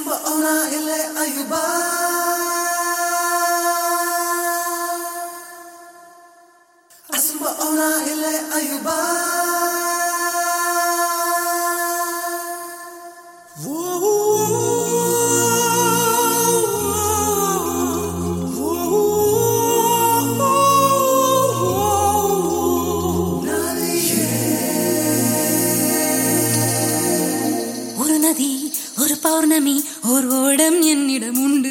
அசும்ப ஓனா இல்லை அயுபா அசும்ப ஓனா இல்லை அயுபா ஒரு நதி ஒரு பௌர்ணமி ஒரு ஓடம் என்னிடம் உண்டு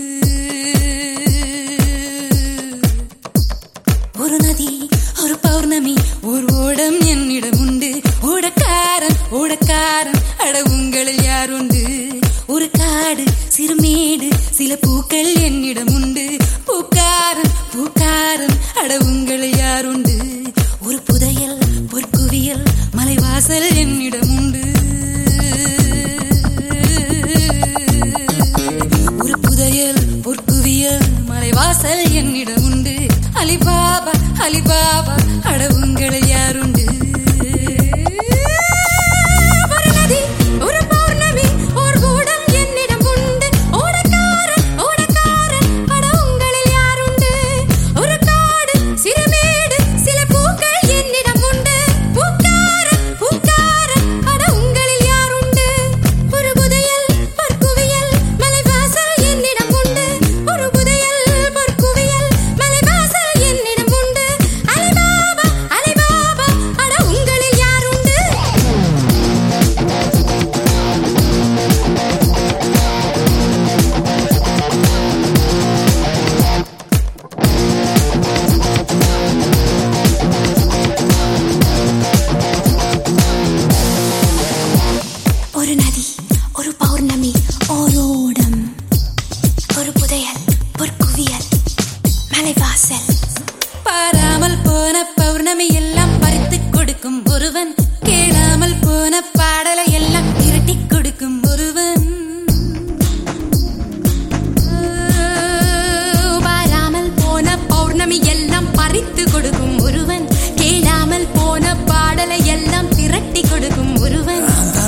ஒரு நதி ஒரு பௌர்ணமி ஒரு ஓடம் என்னிடம் உண்டு ஓடக்காரன் ஓடக்காரன் அட உங்களில் யார் உண்டு ஒரு காடு சிறுமேடு சில பூக்கள் என்னிடம் உண்டு பூக்காரன் பூக்காரன் அட உங்களில் யார் உண்டு ஒரு புதையல் பொற்குவியல் மலைவாசல் என்னிடம் உண்டு ஒரு புதையல் பொற்குவியல் மலைவாசல் என்னிடம் உண்டு அலிபாபா அலிபாபா அட உங்களை யாருண்டு ஒரு நதி, ஒரு பௌர்ணமி, ஓர் கூடம் என்னிடம் உண்டு. ஓடக்காரன், ஓடக்காரன், அட உங்களில் யாருண்டு? ஒரு காடு, சிறுமேடு, சில பூக்கள் என்னிடம் உண்டு. பூக்காரன், பூக்காரன், அட உங்களில் யாருண்டு? ஒரு புதையல், பொற்குவியல், மலைவாசல் என்னிடம் உண்டு. ஒரு புதையல், பொற்குவியல், மலைவாசல் என்னிடம் உண்டு. அலிபாபா, அலிபாபா, அட உங்களில் யாருண்டு? ஒரு நதி ஒரு பௌர்ணமி ஓரோடம் ஒரு புதையல் பொற்குவியல் மலைவாசல் பாராமல் போன பௌர்ணமி எல்லாம் பறித்து கொடுக்கும் ஒருவன் கேளாமல் போன பாடலை எல்லாம் திரட்டி கொடுக்கும் ஒருவன் பாராமல் போன பௌர்ணமி எல்லாம் பறித்து கொடுக்கும் ஒருவன் கேளாமல் போன பாடலை எல்லாம் திரட்டி கொடுக்கும் ஒருவன்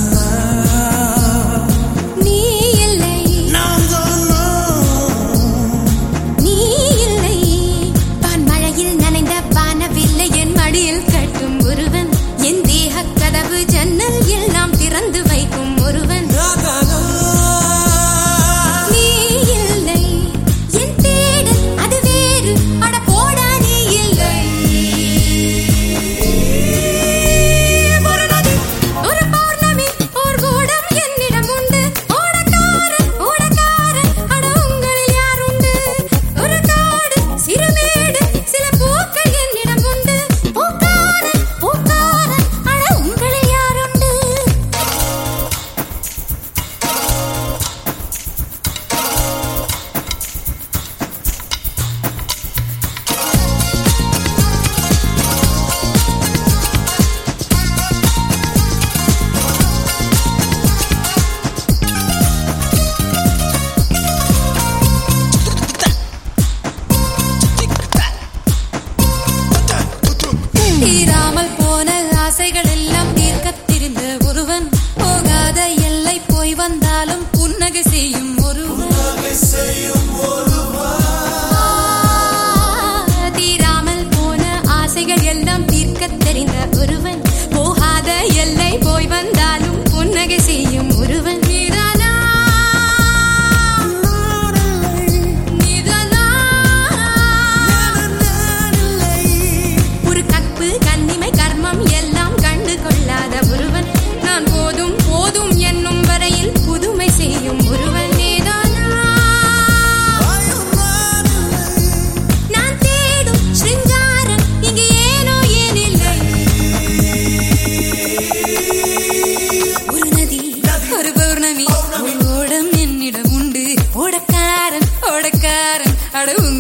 நீ இல்லை நீ இல்லை பான் மழையில் நனைந்த வானவில்லை என் மடியில் கட்டும் ஒருவன் என் தேக கதவு ஜன்னல் எல்லாம் திறந்து வைக்கும் ஒருவன் நீ இல்லை என் தேடல் அது வேறு அட போடா நீ இல்லை ஒரு நதி ஒரு பௌர்ணமி ஓர் கூடம் என்னிடம் உண்டு ஓடக்காரன் ஓடக்காரன் அட உங்களில் யார் உண்டு ஒரு காடு சிறுமேடு சில பூக்கள் என்னிடம் உண்டு பூக்காரன் பூக்காரன் அட உங்களில் யார் உண்டு தீராமல் போன ஆசைகள் எல்லாம் தீர்க்கத் தெரிந்த ஒருவன் போகாத எல்லை போய் வந்தாலும் புன்னகை செய்யும் ஒருவன் தீராமல் போன ஆசைகள் எல்லாம் தீர்க்கத் தெரிந்த ஒருவன் போகாத எல்லை போய் வந்தாலும் புன்னகை செய்யும் ஒருவன் நீதானா நீதானா ஒரு கற்பு கண்ணிமை கர்மம் எல்லாம் கண்டு கொள்ளாத ஒருவன் நான் போதும் போதும் என்னும் வரையில் புதுமை செய்யும் ஒருவன் நீதானா நான் தேடும் சிருங்காரம் இங்கு ஏனோ ஏனில்லை ஒரு நதி ஒரு பௌர்ணமி ஒரு ஓடம் என்னிடம் உண்டு ஓடக்காரன் ஓடக்காரன் அட